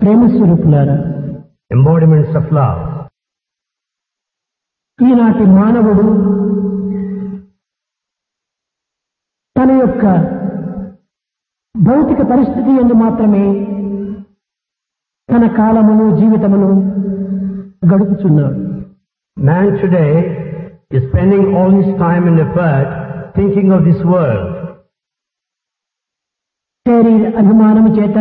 ప్రేమ స్వరూపులారా embodiments of love. ఈనాటి మానవుడు తన యొక్క భౌతిక పరిస్థితి ఎందు మాత్రమే తన కాలమును జీవితమును గడుపుచున్నాడు Man today is spending all his time and effort thinking of this world. శరీర అభిమానము చేత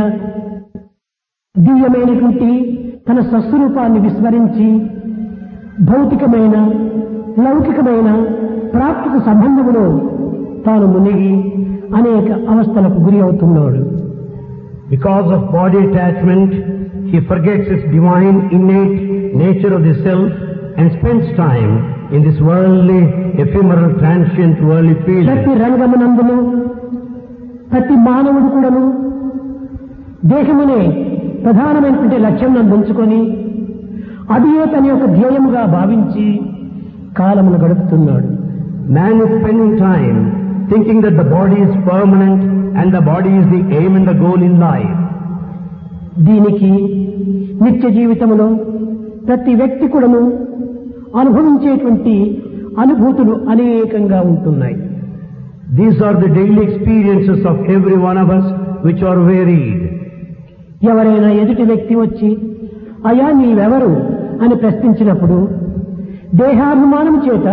దివ్యమైనటువంటి తన స్వస్వరూపాన్ని విస్మరించి భౌతికమైన లౌకికమైన ప్రాప్తిక సంబంధములో తాను మునిగి అనేక అవస్థలకు గురి అవుతున్నాడు Because of body attachment, he forgets his divine innate nature of the self and spends time in this worldly, ephemeral, transient, worldly field. ప్రతి రంగమునందును ప్రతి మానవుడు కూడాను దేహమునే ప్రధానమైనటువంటి లక్ష్యం నందుంచుకొని అదియే తన యొక్క ధ్యేయముగా భావించి కాలమును గడుపుతున్నాడు Man is spending time thinking that the body is permanent and the body is the aim and the goal in life. దీనికి నిత్య జీవితంలో ప్రతి వ్యక్తి కూడాను అనుభవించేటువంటి అనుభూతులు అనేకంగా ఉంటున్నాయి These are the daily experiences of every one of us which are varied. ఎవరైనా ఎదుటి వ్యక్తి వచ్చి అయా నీవెవరు అని ప్రశ్నించినప్పుడు దేహాభిమానం చేత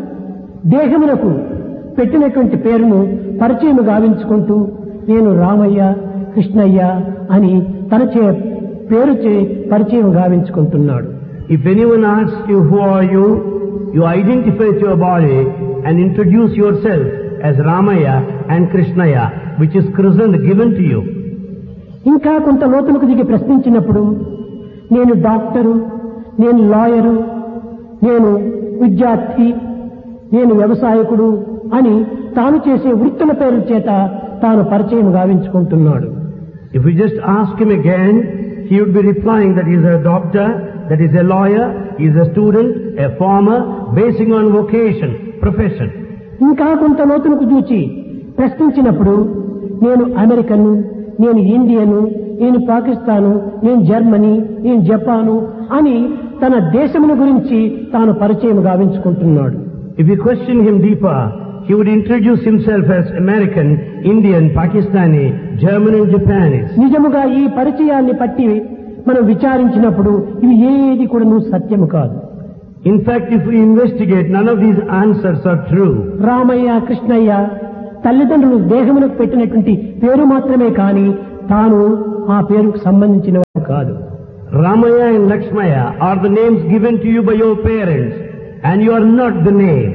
దేహమునకు పెట్టినటువంటి పేరును పరిచయం గావించుకుంటూ నేను రామయ్య కృష్ణయ్య అని తన చే పేరు చే పరిచయం గావించుకుంటున్నాడు If anyone asks you who are you, you identify with your body and introduce yourself as Ramaya and Krishnaya, which is christened given to you. ఇంకా కొంత లోతులకు దిగి ప్రశ్నించినప్పుడు నేను డాక్టరు నేను లాయరు నేను విద్యార్థి నేను వ్యవసాయకుడు అని తాను చేసే వృత్తుల పేర్ల చేత తాను పరిచయం గావించుకుంటున్నాడు If you just ask him again, he would be replying that he is a doctor, that he is a lawyer, he is a student, a farmer, basing on vocation, profession. ఇంకా కొంత లోతులకు చూచి ప్రశ్నించినప్పుడు నేను అమెరికను నేను ఇండియను నేను పాకిస్తాను నేను Germany నేను Japan అని తన దేశమును గురించి తాను పరిచయం గావించుకుంటున్నాడు If you question him deeper, he would introduce himself as American, Indian, Pakistani, German and Japanese. నిజముగా ఈ పరిచయాన్ని పట్టి మనం విచారించినప్పుడు ఇవి ఏది కూడా సత్యము కాదు In fact, if we investigate, none of these answers are true. Ramayya Krishnaiah తల్లిదండ్రులు దేహమునకు పెట్టినటువంటి పేరు మాత్రమే కాని తాను ఆ పేరుకు సంబంధించిన వాడు కాదు Ramaya and Lakshmaya are the names given to you by your parents, and you are not the name.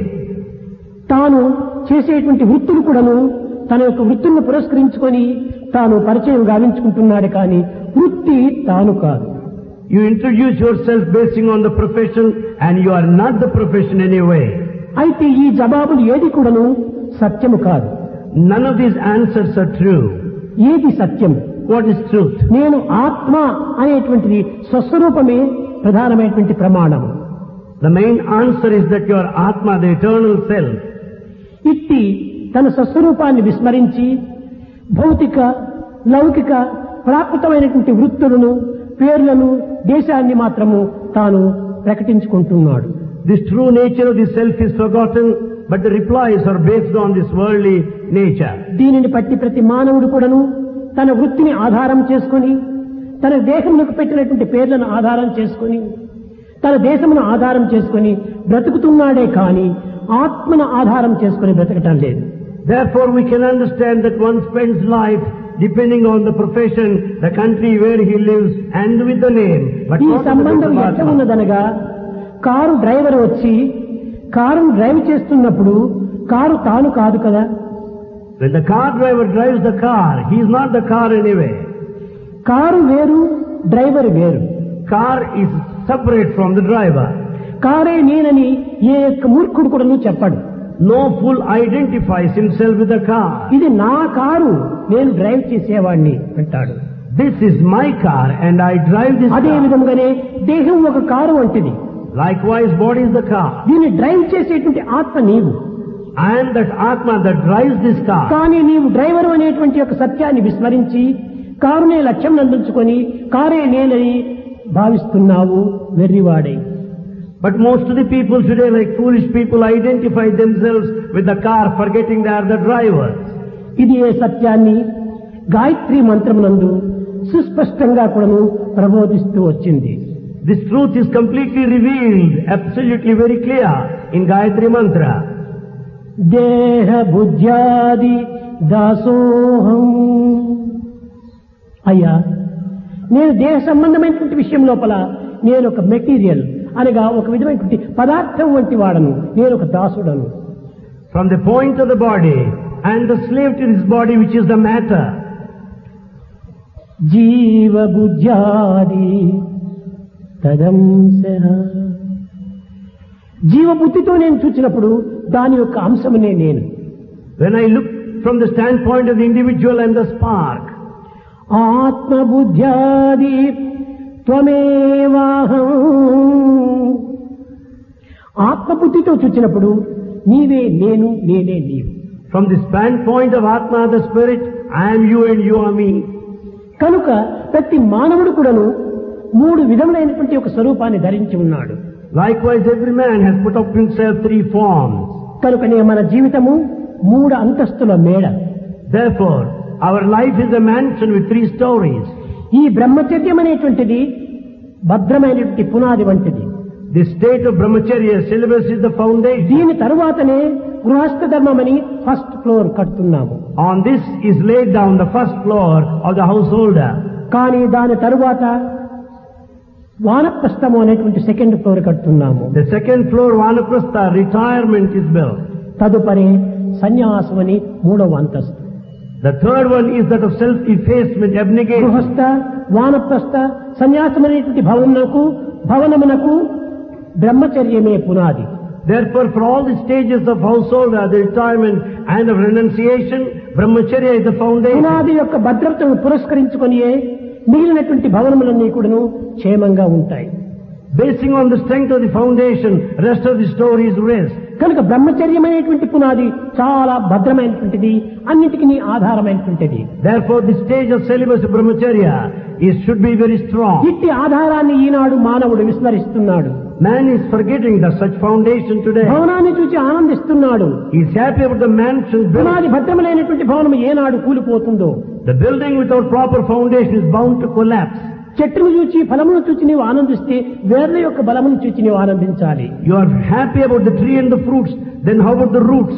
తాను చేసేటువంటి వృత్తులు కూడాను తన యొక్క వృత్తులను పురస్కరించుకొని తాను పరిచయం గావించుకుంటున్నాడు కానీ వృత్తి తాను కాదు You introduce yourself basing on the profession, and you are not the profession anyway. అయితే ఈ జవాబులు ఏది కూడాను సత్యము కాదు None of these answers are true. ఏది సత్యం What is truth? నేను ఆత్మ అనేటువంటిది స్వస్వరూపమే ప్రధానమైనటువంటి ప్రమాణం The main answer is that you are Atma, the eternal self. ఇట్టి తన స్వస్వరూపాన్ని విస్మరించి భౌతిక లౌకిక ప్రాకృతమైనటువంటి వృత్తులను పేర్లను దేశాన్ని మాత్రము తాను ప్రకటించుకుంటున్నాడు This true nature of the self is forgotten, but the replies are based on this worldly nature. దీనిని బట్టి ప్రతి మానవుడు కూడాను తన వృత్తిని ఆధారం చేసుకొని తన దేశములకు పెట్టినటువంటి పేర్లను ఆధారం చేసుకొని తన దేశమును ఆధారం చేసుకొని బ్రతుకుతున్నాడే కానీ ఆత్మను ఆధారం చేసుకొని బ్రతకటం లేదు Therefore, we can understand that one spends life depending on the profession, the country where he lives, and with the name. But ఈ not on the సంబంధం truth of ఎట్లా Atma. ఉన్నదనగా కారు డ్రైవర్ వచ్చి కారును డ్రైవ్ చేస్తున్నప్పుడు car తాను కాదు కదా When the car driver drives the car, he is not the car anyway. Car వేరు డ్రైవర్ వేరు Car is separate from the driver. కారే నేనని ఏ యొక్క మూర్ఖుడు కూడా చెప్పాడు No fool identifies himself with the car. ఇది నా కారు నేను డ్రైవ్ చేసేవాడిని అంటాడు This is my car and I drive this అదే car. విధంగానే దేహం ఒక కారు వంటిది Likewise, body is the car. దీన్ని డ్రైవ్ చేసేటువంటి ఆత్మ నీవు I am that Atma that drives this car. కానీ నీవు డ్రైవర్ అనేటువంటి యొక్క సత్యాన్ని విస్మరించి కారునే లక్ష్యం నందించుకొని కారే నేనని భావిస్తున్నావు వెర్రివాడై But most of the people today, like foolish people, identify themselves with the car, forgetting they are the drivers. ఇది ఏ సత్యాన్ని గాయత్రి మంత్రమునందు సుస్పష్టంగా కూడాను ప్రబోధిస్తూ వచ్చింది This truth is completely revealed, absolutely very clear in Gayatri Mantra. దేహ బుద్ధ్యాది దాసోహం అయ్యా నేను దేహ సంబంధమైనటువంటి విషయం లోపల నేను ఒక మెటీరియల్ అనగా ఒక విధమైనటువంటి పదార్థం వంటి వాడను నేను ఒక దాసుడను From the point of the body and the slave to this body which is the matter. జీవ బుద్ధ్యాది తదంశ జీవబుద్ధితో నేను చూసినప్పుడు దాని యొక్క అంశమునే నేను When I look from the standpoint of the individual and the spark, ఆత్మబుద్ధ్యాది త్వమేవాహం ఆత్మబుద్ధితో చూచినప్పుడు నీవే నేను నేనే నీవు from the standpoint of Atma, the spirit, I am you and you are me. కనుక ప్రతి మానవుడు కూడాను మూడు విధములైనటువంటి ఒక స్వరూపాన్ని ధరించి ఉన్నాడు Likewise, every man has put up himself three forms. కనుకనే మన జీవితము మూడు అంతస్తుల మేడ Therefore, our life is a mansion with three stories. ఈ బ్రహ్మచర్యం అనేటువంటిది భద్రమైనటువంటి పునాది వంటిది The state of brahmacharya syllabus is the foundation. దీని తరువాతనే గృహస్థ ధర్మమని ఫస్ట్ ఫ్లోర్ కడుతున్నాము On this is laid down the first floor of the householder. కానీ దాని తరువాత వానప్రస్థము అనేటువంటి సెకండ్ ఫ్లోర్ కడుతున్నాము The second floor, Vanaprastha, retirement is built. తదుపరి సన్యాసం అని మూడవ అంతస్తు The third one is that of self-effacement, abnegation. గృహస్థ వానప్రస్థ సన్యాసం అనేటువంటి భవనమునకు భవనమునకు బ్రహ్మచర్యమే పునాది Therefore, for all the stages of householder, the retirement and of renunciation, brahmacharya is the foundation. పునాది యొక్క భద్రతను పురస్కరించుకొనియే మిగిలినటువంటి భవనములన్నీ కూడాను క్షేమంగా ఉంటాయి Basing on the strength of the foundation, rest of the story is rest. కనుక బ్రహ్మచర్యమైనటువంటి పునాది చాలా భద్రమైనటువంటిది అన్నిటికీ ఆధారమైనటువంటిది Therefore, the stage of celibacy brahmacharya is, should be very strong. ఇట్టి ఆధారాన్ని ఈనాడు మానవుడు విస్మరిస్తున్నాడు Man is forgetting the such foundation today. భవనాన్ని చూసి ఆనందిస్తున్నాడు He is happy about the mansion built. పునాది భద్రములైనటువంటి భవనం ఏనాడు కూలిపోతుందో The building without proper foundation is bound to collapse. చెట్టును చూచి ఫలమును చూచి నీవు ఆనందిస్తే వేర్ల యొక్క బలమును చూచి నీవు ఆనందించాలి You are happy about the tree and the fruits, then how about the roots?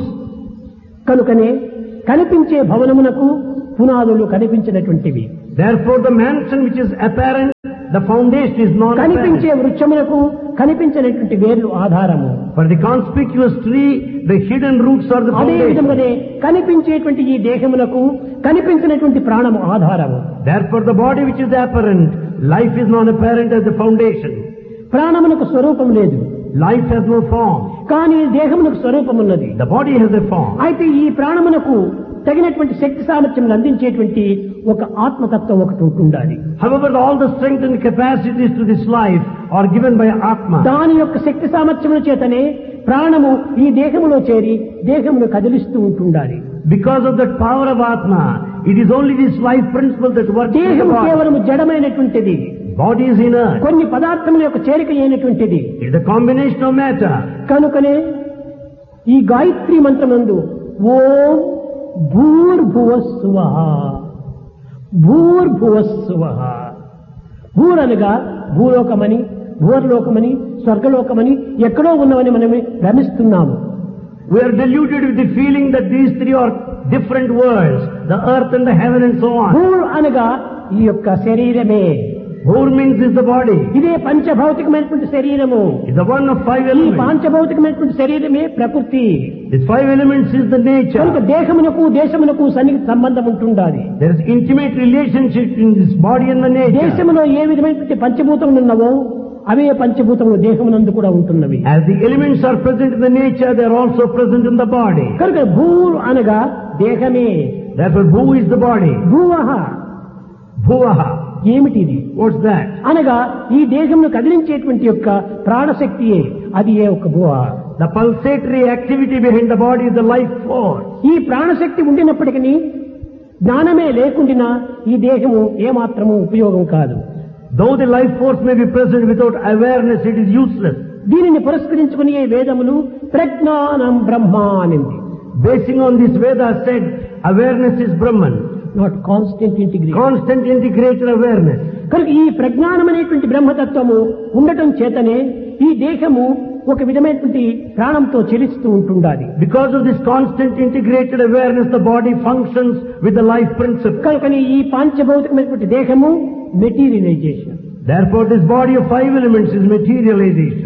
కనుకనే కనిపించే భవనమునకు పునాదులు కనిపించినటువంటివి Therefore, the mansion which is apparent, the foundation is not కనిపించే apparent. వృక్షమునకు కనిపించినటువంటి వేర్లు ఆధారము For the conspicuous tree, the hidden roots are the అదే foundation. విధముగానే కనిపించేటువంటి ఈ దేహమునకు కనిపించినటువంటి ప్రాణము ఆధారము Therefore, the body which is apparent, life is not apparent as the foundation. ప్రాణమునకు స్వరూపం లేదు Life has no form. కానీ దేహమునకు స్వరూపం ఉన్నది The body has a form. అయితే ఈ ప్రాణమునకు తగినటువంటి శక్తి సామర్థ్యం అందించేటువంటి ఒక ఆత్మతత్వం ఒకటి ఉంటుండాలి However, all the strength and capacities to this life are given by Atma. దాని యొక్క శక్తి సామర్థ్యముల చేతనే ప్రాణము ఈ దేహములో చేరి దేహమును కదిలిస్తూ ఉంటుండాలి Because of that power of Atma, it is only this life principle that works in the దేహము body. కేవలము జడమైనటువంటిది Body is inert. కొన్ని పదార్థముల యొక్క చేరిక అయినటువంటిది It is a combination of matter. కనుకనే ఈ గాయత్రి మంత్రమందు ఓం భూర్భువస్సువ భూర్భువస్సువ భూరనగా భూలోకమని భూర్లోకమని స్వర్గలోకమని ఎక్కడో ఉన్నవని మనం భ్రమిస్తున్నాము We are deluded with the feeling that these three are different worlds, the earth and the heaven and so on. భూర్ అనగా ఈ యొక్క శరీరమే Bhur means is the body. ఇదే పంచభౌతికమైనటువంటి శరీరము It's the one of five ఈ elements. పాంచభౌతికమైనటువంటి శరీరమే ప్రకృతి These five elements is the కనుక nature. దేహమునకు దేశమునకు సన్నిహిత సంబంధం ఉంటుండాలి There is intimate relationship in this body and the nature. దేశములో ఏ విధమైనటువంటి పంచభూతములు ఉన్నవో అవే పంచభూతములు దేహమునందు కూడా ఉంటున్నవి As the elements are present in the nature, they are also present in the body. కనుక భూ అనగా దేహమే Therefore, Bhu is the body. భూవహ Bhuvaha. ఏమిటిది What's that? అనగా ఈ దేహమును కదిలించేటువంటి యొక్క ప్రాణశక్తియే అది ఏ ఒక భూవ The pulsatory activity behind the body is the life force. ఈ ప్రాణశక్తి ఉండినప్పటికీ జ్ఞానమే లేకుండినా ఈ దేహము ఏమాత్రము ఉపయోగం కాదు Though the life force may be present without awareness, it is useless. దీనిని పురస్కరించుకుని ఈ వేదములు ప్రజ్ఞానం బ్రహ్మ అనింది Basing on this Veda said, awareness is Brahman. Not constant integration Constant integrated awareness. కనుక ఈ ప్రజ్ఞానం అనేటువంటి బ్రహ్మతత్వము ఉండటం చేతనే ఈ దేహము ఒక విధమైనటువంటి ప్రాణంతో చెలిస్తూ ఉంటుండాలి Because of this constant integrated awareness, the body functions with the life principle. కనుకని ఈ పాంచభౌతికమైనటువంటి దేహము materialisation Therefore, this body of five elements is materialization.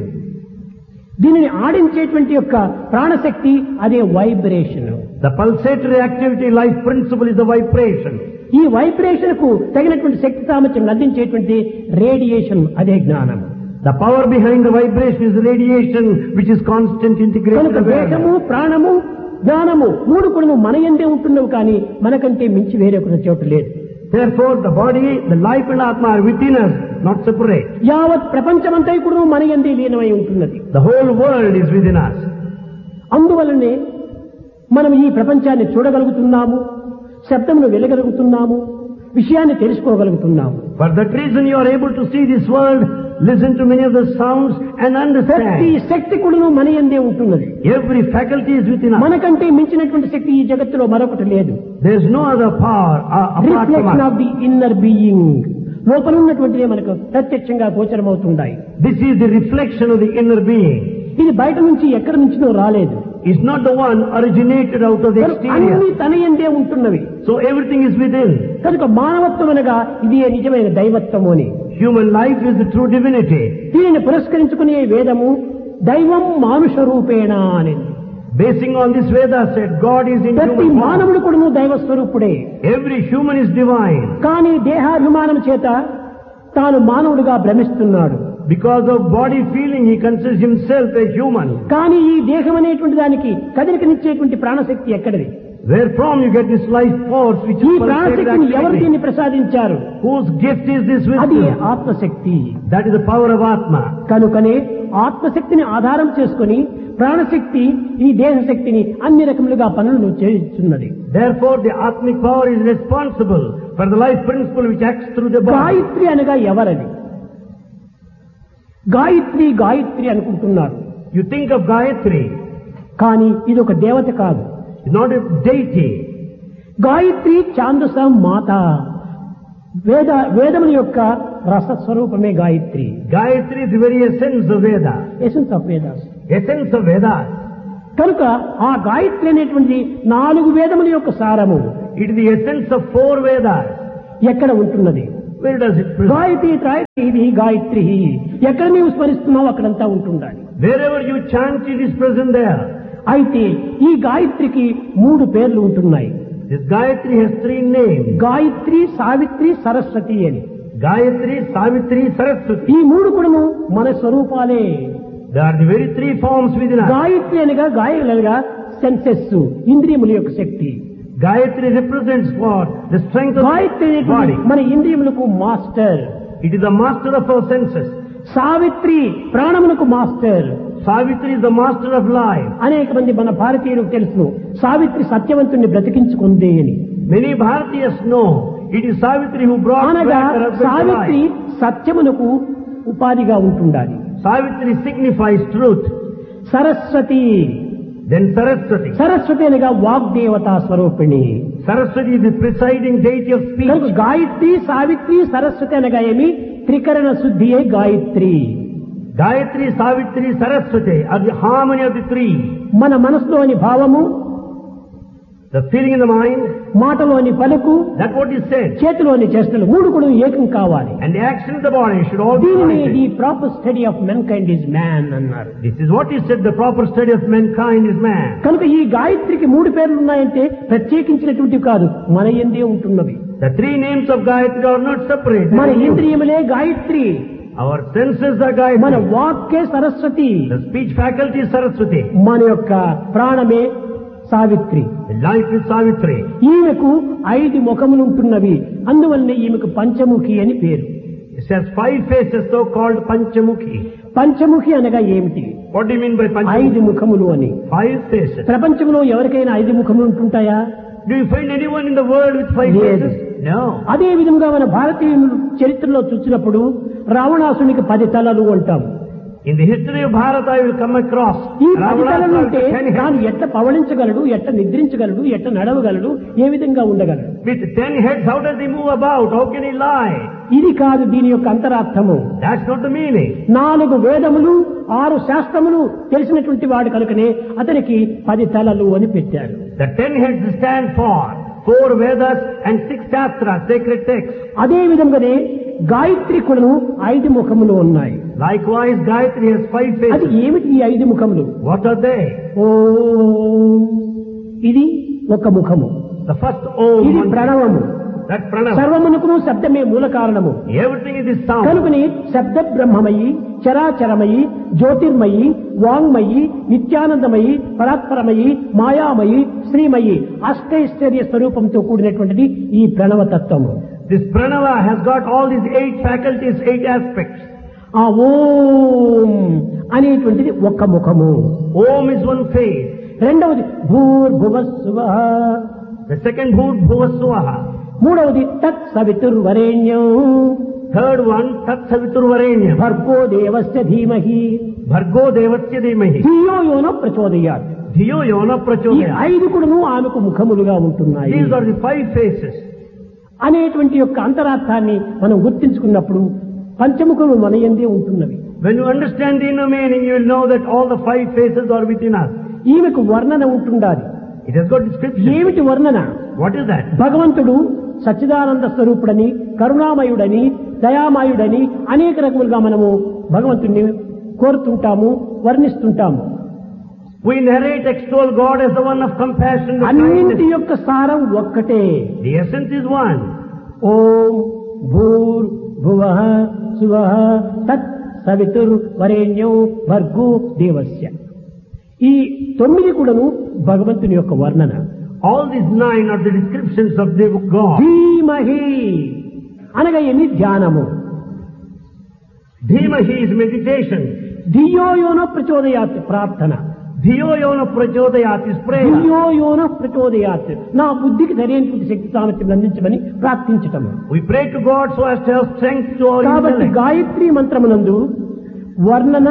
దీనిని ఆడించేటువంటి యొక్క ప్రాణశక్తి అదే vibration The pulsatory activity life principle is the vibration. ఈ vibration కు తగినటువంటి శక్తి సామర్థ్యం అందించేటువంటి రేడియేషన్ అదే జ్ఞానం The power behind the vibration is radiation, which is constant integrated కనుక దేహము awareness. ప్రాణము జ్ఞానము మూడు కూడా మన ఎందే ఉంటున్నవి కానీ మనకంటే మించి వేరే ఒక చోట లేదు Therefore, the body, the life and Atma are within us, not separate. యావత్ ప్రపంచమంతా కూడా మన ఎందే లీనమై ఉంటున్నది The whole world is within us. అందువలనే మనం ఈ ప్రపంచాన్ని చూడగలుగుతున్నాము శబ్దమును వినగలుగుతున్నాము విషయాన్ని తెలుసుకోగలుగుతున్నాము For that reason, you are able to see this world, listen to many of the sounds, and ప్రతి understand. శక్తి కూడా మన ఎందే ఉంటున్నది Every faculty is within us. మనకంటే మించినటువంటి శక్తి ఈ జగత్తులో మరొకటి లేదు There is no other power uh, apart from reflection us. Of the inner being లోపల ఉన్నటువంటిదే మనకు ప్రత్యక్షంగా గోచరమవుతుంటాయి This is the reflection of the inner being. ఇది బయట నుంచి ఎక్కడి నుంచినో రాలేదు It's not the one originated out of the అన్ని exterior. తన ఎందే ఉంటున్నవి So everything is within. కనుక మానవత్వం అనగా ఇది నిజమైన దైవత్వము అని Human life is the true divinity. దీనిని పురస్కరించుకునే వేదము దైవం మానుష రూపేణ అని Basing on this Veda said, God is in ప్రతి human form. మానవుడు కూడా దైవ స్వరూపుడే Every human is divine. కానీ దేహాభిమానం చేత తాను మానవుడిగా భ్రమిస్తున్నాడు Because of body feeling, he considers himself a human. కానీ ఈ దేహం అనేటువంటి దానికి కదలికనిచ్చేటువంటి ప్రాణశక్తి ఎక్కడిది Wherefrom you get this life force which ఈ is pulsated ప్రాణశక్తిని ఎవరు activity. దీన్ని ప్రసాదించారు Whose gift is this అది wisdom? ఆత్మశక్తి That is the power of Atma. కనుకనే ఆత్మశక్తిని ఆధారం చేసుకొని ప్రాణశక్తి ఈ దేహశక్తిని అన్ని రకములుగా పనులను చేస్తున్నది Therefore, the Atmic power is responsible for the life principle which acts through the body. Gayatri అనగా ఎవరని గాయత్రి గాయత్రి అనుకుంటున్నారు You think of Gayatri, కానీ ఇది ఒక దేవత కాదు it's not a deity. Gayatri ఛాందస మాత వేద వేదముల యొక్క రసస్వరూపమే Gayatri Gayatri is the very essence of Veda. Essence of Vedas Essence of Vedas. కనుక ఆ గాయత్రి అనేటువంటిది నాలుగు వేదముల యొక్క సారము It is the essence of four Vedas. ఎక్కడ ఉంటున్నది Where does it present? Gayatri త్రాయత్రి ఇది గాయత్రి ఎక్కడ నీవు స్మరిస్తున్నావు అక్కడంతా ఉంటుండాలి Wherever you chant, it is present there. అయితే ఈ గాయత్రికి మూడు పేర్లు ఉంటున్నాయి This Gayatri has three names. Gayatri Savitri Saraswati అని Gayatri, Savitri, Saraswati. ఈ మూడు కూడాను మన స్వరూపాలే They are the very three forms within us. Gayatri అనగా గాయలగా సెన్సెస్ ఇంద్రియముల యొక్క శక్తి Gayatri represents what? The strength of Gayatri the అనేటువంటి body. మన ఇంద్రియములకు master It is the master of our senses. Savitri ప్రాణములకు master Savitri is the master of life. అనేక మంది మన భారతీయులకు తెలుసును సావిత్రి సత్యవంతుణ్ణి బ్రతికించుకుంది అని Many Bharatiyas know it is Savitri who brought అనగా back her husband to Savitri life. సత్యమునకు ఉపాధిగా ఉంటుండాలి Savitri signifies truth. Saraswati Then Saraswati. Saraswati అనగా వాగ్దేవతా స్వరూపిణి Saraswati is the presiding deity of కనుక speech. గాయత్రి సావిత్రి సరస్వతి అనగా ఏమి త్రికరణ శుద్ధియే Gayatri Gayatri, Savitri, Saraswati are the harmony of the three. మన మనసులోని భావము The feeling in the mind, మాటలోని పలుకు that's what is said. చేతిలోని చేష్టలు మూడు కూడా ఏకం కావాలి And the action of the body should all be దీనిని the united. Proper study of mankind is man అన్నారు This is what is said, the proper study of mankind is man. కనుక ఈ గాయత్రికి మూడు పేర్లు ఉన్నాయంటే ప్రత్యేకించినటువంటి కాదు మన ఎందే ఉంటున్నవి The three names of Gayatri are not separate. మన They are new. ఇంద్రియములే Gayatri Our senses are మన Gayatri. వాక్కే Saraswati The speech faculty is Saraswati. మన యొక్క ప్రాణమే Savitri The life is Savitri. ఈమెకు ఐదు ముఖములు ఉంటున్నవి అందువల్లనే ఈమెకు పంచముఖి అని పేరు It has five faces, so called Panchamukhi. Panchamukhi అనగా ఏమిటి What do you mean by ఐదు Panchamukhi? ముఖములు అని Five faces. ప్రపంచంలో ఎవరికైనా ఐదు ముఖములు ఉంటుంటాయా Do you find anyone in the world with five Yes. faces? No. అదే విధంగా మన భారతీయ చరిత్రలో చూసినప్పుడు రావణాసునికి పది తలలు అంటాం In the history of Bharata, you will come across ఈ పది తలలు Ravana ఉంటే with ten తాను heads. ఎట్ట పవళించగలడు ఎట్ట నిద్రించగలడు ఎట్ట నడవగలడు ఏ విధంగా ఉండగలడు With ten heads, how does he move about? How can he lie? ఇది కాదు దీని యొక్క అంతరార్థము That's not the meaning. నాలుగు వేదములు ఆరు శాస్త్రములు తెలిసినటువంటి వాడు కనుకనే అతనికి పది తలలు అని పెట్టాడు The ten heads stand for four Vedas and six Shastras, sacred texts. అదే విధంగానే గాయత్రి కూడాను ఐదు ముఖములు ఉన్నాయి Likewise, Gayatri has five అది faces. ఏమిటి ఈ ఐదు ముఖములు What are they? ఓం ఇది ఒక ముఖము The first Om, ఇది one- ప్రణవము that Pranava. సర్వమునకును శబ్దమే మూల కారణము Everything is this sound. కనుకని శబ్ద బ్రహ్మమయి చరాచరమయి జ్యోతిర్మయి వాంగ్మయి నిత్యానందమయి పరాత్పరమయి మాయామయి శ్రీమయి అష్టైశ్వర్య స్వరూపంతో కూడినటువంటిది ఈ ప్రణవ తత్వము This Pranava has got all these eight faculties, eight aspects. ఆ ఓం అనేటువంటిది ఒక్క ముఖము Om is one face. రెండవది భూర్భువస్సువ The second Bhut Bhuvaswaha. మూడవది తత్ సవితుర్వరేణ్యం Third one, Tat Saviturvarenyam. భర్గో దేవస్య ధీమహి Bhargo Devasya Dhimahi. ధియో యోనో ప్రచోదయాత్ Dhiyo Yona ఈ Prachodaya. ఐదుగుడును ఆమెకు ముఖములుగా ఉంటున్నాయి These are the five faces. అనేటువంటి యొక్క అంతరార్థాన్ని మనం గుర్తించుకున్నప్పుడు పంచముఖము మన ఎందే ఉంటున్నవి When you understand the inner meaning, you will know that all the five faces are within us. ఈమెకు వర్ణన ఉంటుండాలి It has got description. ఏమిటి వర్ణన What is that? భగవంతుడు సచ్చిదానంద స్వరూపుడని కరుణామయుడని దయామయుడని అనేక రకములుగా మనము భగవంతుణ్ణి కోరుతుంటాము వర్ణిస్తుంటాము We narrate, extol God as the one of compassion, the అన్నింటి kindness. యొక్క సారం ఒక్కటే The essence is one. ఓం భూర్ భువ శువ తత్ సవితుర్ వరేణ్యం భర్గో దేవస్య ఈ తొమ్మిది కూడాను భగవంతుని యొక్క వర్ణన All these nine are the descriptions of the God. ధీమహి అనగా ఎన్ని ధ్యానము Dhimahi is meditation. ధియోయోన ప్రచోదయాత్ ప్రార్థన Dhiyo Yona Prachodayat is prayer. ధియోయోన ప్రచోదయాత్ నా బుద్ధికి సరైనటువంటి శక్తి సామర్థ్యం అందించమని ప్రార్థించటము We pray to God so as to have strength to our కాబట్టి intellect. గాయత్రి మంత్రమునందు వర్ణన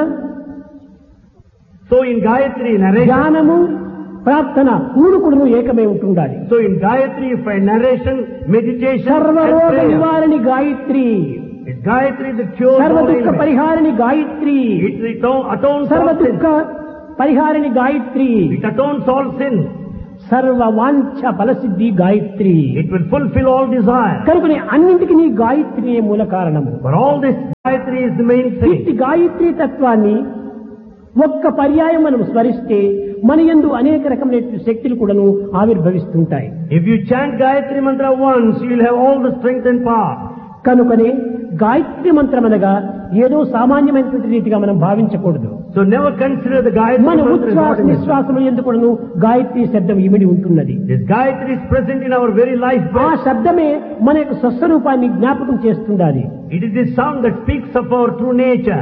So in Gayatri narration, ధ్యానము ప్రార్థన మూడు కూడాను ఏకమై ఉంటుండాలి so in Gayatri you find narration, meditation, and సర్వరోగ prayer. నివారణి Gayatri It's Gayatri that cures సర్వ all దుఃఖ ailments. పరిహారిణి Gayatri It aton- atones సర్వ all దుఃఖ sins. పరిహారిణి Gayatri It atones all sins. సర్వ వాంఛ ఫలసిద్ధి Gayatri It will fulfill all desire. కనుకని అన్నింటికి నీ గాయత్రియే మూల కారణము For all this, Gayatri is the main ఇట్టి thing. గాయత్రి తత్వాన్ని ఒక్క పర్యాయం మనం స్మరిస్తే మన యందు అనేక రకమైన శక్తులు కూడాను ఆవిర్భవిస్తుంటాయి If you chant Gayatri mantra once, you will have all the strength and power. కనుకనే గాయత్రి మంత్రం అనగా ఏదో సామాన్యమైనటువంటి రీతిగా మనం భావించకూడదు So never consider the Gayatri మన mantra as ఉచ్ఛ్వాస ordinary. నిశ్వాసములు ఎందుకును గాయత్రి శబ్దం ఇమిడి ఉంటున్నది This Gayatri is present in our very life. ఆ breath. శబ్దమే మన యొక్క స్వస్వరూపాన్ని జ్ఞాపకం చేస్తుండాలి It is the sound that speaks of our true nature.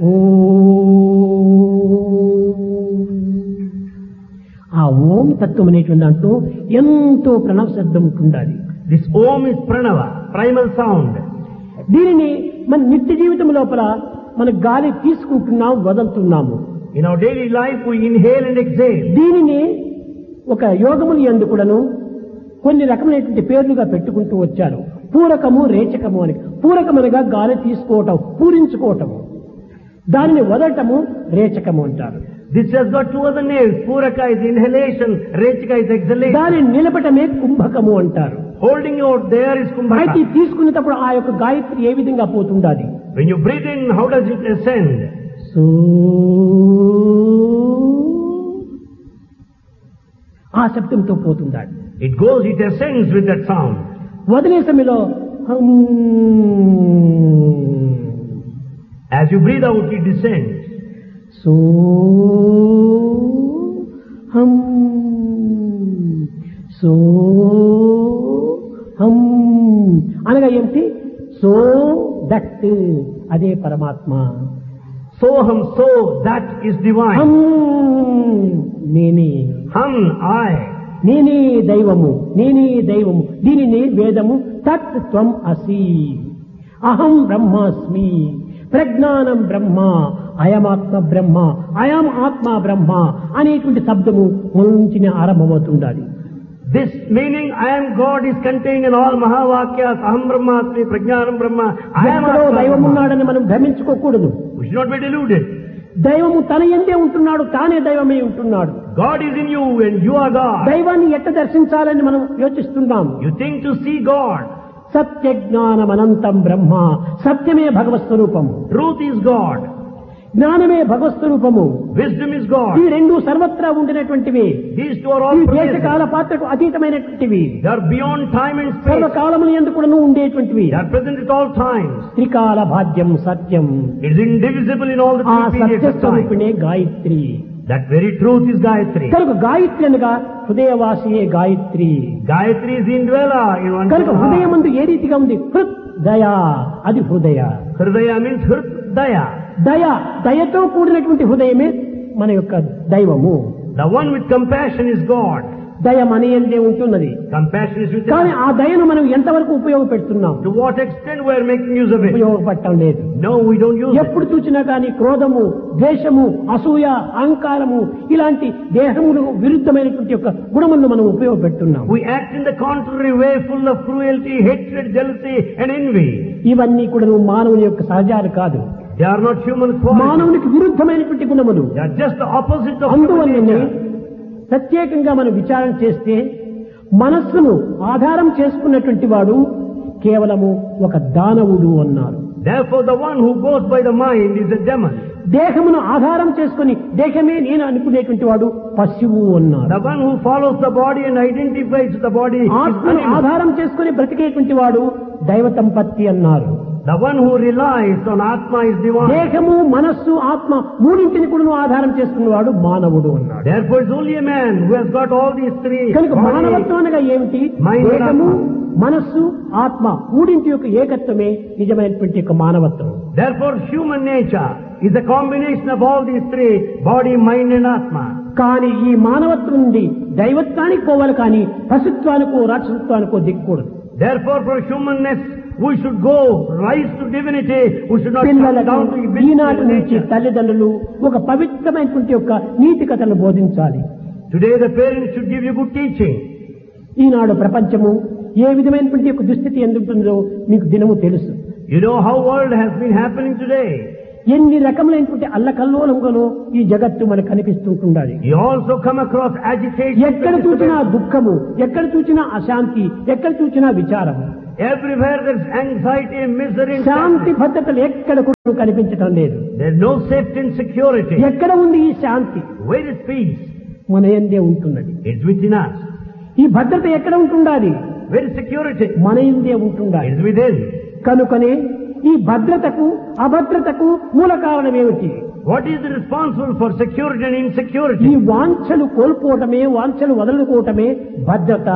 ఆ ఓం తత్వం అనేటువంటి దాంట్లో ఎంతో ప్రణవ శబ్దం ఉంటుండాలి This Om is Pranava, primal sound. దీనిని మన నిత్య జీవితం లోపల మన గాలి తీసుకుంటున్నాం వదులుతున్నాము In our daily life, we inhale and exhale. దీనిని ఒక యోగములు ఎందు కూడాను కొన్ని రకమైనటువంటి పేర్లుగా పెట్టుకుంటూ వచ్చారు పూరకము రేచకము అని పూరకమనగా గాలి తీసుకోవటం పూరించుకోవటము దానిని వదలటము రేచకము అంటారు This has got two other names. Puraka is inhalation, Rechika is exhalation. దానిని నిలపటమే కుంభకము అంటారు Holding out there is అయితే Kumbhaka. తీసుకునేటప్పుడు ఆ యొక్క గాయత్రి ఏ విధంగా పోతుండాలి When you breathe in, how does it ascend? సో ఆ శబ్దంతో పోతుండాలి It goes, it ascends with that sound. వదిలే సమయంలో హమ్. As you breathe out, it descends. సో హమ్ సో హమ్ అనగా ఏమిటి సో దట్ అదే పరమాత్మ Soham, so, that is divine. హమ్ నేనే Hum, I. నేనే దైవము నేనే దైవము దీనిని వేదము తత్ త్వం అసి అహం బ్రహ్మాస్మి ప్రజ్ఞానం బ్రహ్మ అయమాత్మ బ్రహ్మ అయం ఆత్మ బ్రహ్మ అనేటువంటి శబ్దము మన నుంచి ఆరంభమవుతుండాలి This meaning, I am God, is contained in all Mahavakyas, Aham Brahmasmi, Prajnanam Brahma, I am ఎక్కడో Atma దైవం Brahma. ఉన్నాడని మనం భ్రమించుకోకూడదు We should not be deluded. దైవము తన ఎందే ఉంటున్నాడు తానే దైవమే ఉంటున్నాడు God is in you and you are God. దైవాన్ని ఎట్ట దర్శించాలని మనం యోచిస్తున్నాం You think to see God. సత్య జ్ఞానం అనంతం బ్రహ్మ సత్యమే భగవత్ స్వరూపము Truth is God. జ్ఞానమే భగవత్ స్వరూపము Wisdom is ఈ God. రెండు సర్వత్రా ఉండినటువంటివి These two are all ఈ దేశ pervasive. కాల పాత్రకు అతీతమైనటువంటివి They are beyond time and space. సర్వకాలములు ఎందుకును ఉండేటువంటివి They are present at all times. త్రికాల భాగ్యం సత్యం It is indivisible in all the ఆ three periods Satya of time. స్వరూపిణే Gayatri That very truth is Gayatri. కనుక గాయత్రి అనగా హృదయవాసియే Gayatri Gayatri is the indweller in one కనుక heart. హృదయమందు ఏ రీతిగా ఉంది హృద్ దయా అది హృదయ Hridaya means Hridaya. దయ దయతో కూడినటువంటి హృదయమే మన యొక్క దైవము The one with compassion is God. దయ మన ఎందే ఉంటున్నది Compassion is within కానీ us. ఆ దయను మనం ఎంతవరకు ఉపయోగపెడుతున్నాం To what extent we are making use of it? ఉపయోగపడటం లేదు No, we don't use it. ఎప్పుడు చూసినా కానీ క్రోధము ద్వేషము అసూయ అహంకారము ఇలాంటి దేహములు విరుద్ధమైనటువంటి యొక్క గుణములను మనం ఉపయోగపెడుతున్నాం We act in the contrary way, full of cruelty, hatred, jealousy, and envy. ఇవన్నీ కూడా మానవుని యొక్క సహజాలు కాదు They are not human qualities. మానవునికి విరుద్ధమైనటువంటి గుణములు They are just the opposite of human అందువల్లనే nature. ప్రత్యేకంగా మనం విచారణ చేస్తే మనస్సును ఆధారం చేసుకున్నటువంటి వాడు కేవలము ఒక దానవుడు అన్నారు Therefore, the one who goes by the mind is a demon. దేహమును ఆధారం చేసుకుని దేహమే నేను అనుకునేటువంటి వాడు పశువు అన్నారు The one who follows the body and identifies with the body is ఆత్మను animal. ఆధారం చేసుకుని బ్రతికేటువంటి వాడు దైవ సంపత్తి అన్నారు The one who relies on Atma is divine. దేహము మనస్సు ఆత్మ మూడింటిని కూడా ఆధారం చేసుకున్నవాడు మానవుడు అన్నాడు Therefore, it's only a man who has got all these three. కనుక body, మానవత్వం అనగా ఏమిటి Mind and దేహము ఆత్మ. మనస్సు ఆత్మ మూడింటి యొక్క ఏకత్వమే నిజమైనటువంటి యొక్క మానవత్వం Therefore, human nature is a combination of all these three, body, mind and Atma. కానీ ఈ మానవత్వం నుండి దైవత్వానికి పోవాలి కానీ పశుత్వానికో రాక్షసత్వానికో దిక్కకూడదు Therefore, for humanness, we should go, rise to divinity, we should not come పిల్లలకు down to ఈనాటి beast నుంచి nature. తల్లిదండ్రులు ఒక పవిత్రమైనటువంటి యొక్క నీతి కథలు బోధించాలి Today, the parents should give you good teaching. ఈనాడు ప్రపంచము ఏ విధమైనటువంటి యొక్క దుస్థితి ఎందుంటుందో మీకు దినము తెలుసు You know how world has been happening today. ఎన్ని రకములైనటువంటి అల్లకల్లోలంగానో ఈ జగత్తు మనకు కనిపిస్తుంటుండాలి You also come across agitation. ఎక్కడ చూసినా దుఃఖము ఎక్కడ చూసినా అశాంతి ఎక్కడ చూసినా విచారము Everywhere there's anxiety and misery. and Shanti sadness. భద్రతలు ఎక్కడ కూడా కనిపించటం లేదు There's no safety and security. ఎక్కడ ఉంది ఈ శాంతి Where is peace? మన ఎందే ఉంటున్నది It's within us. ఈ భద్రత ఎక్కడ ఉంటుండాలి Where is security? మన ఎందే ఉంటుండాలి It's within. కనుకనే ఈ భద్రతకు అభద్రతకు మూల కారణం ఏమిటి What is responsible for security and ఈ insecurity? వాంఛలు కోల్పోవటమే వాంఛలు వదులుకోవటమే భద్రత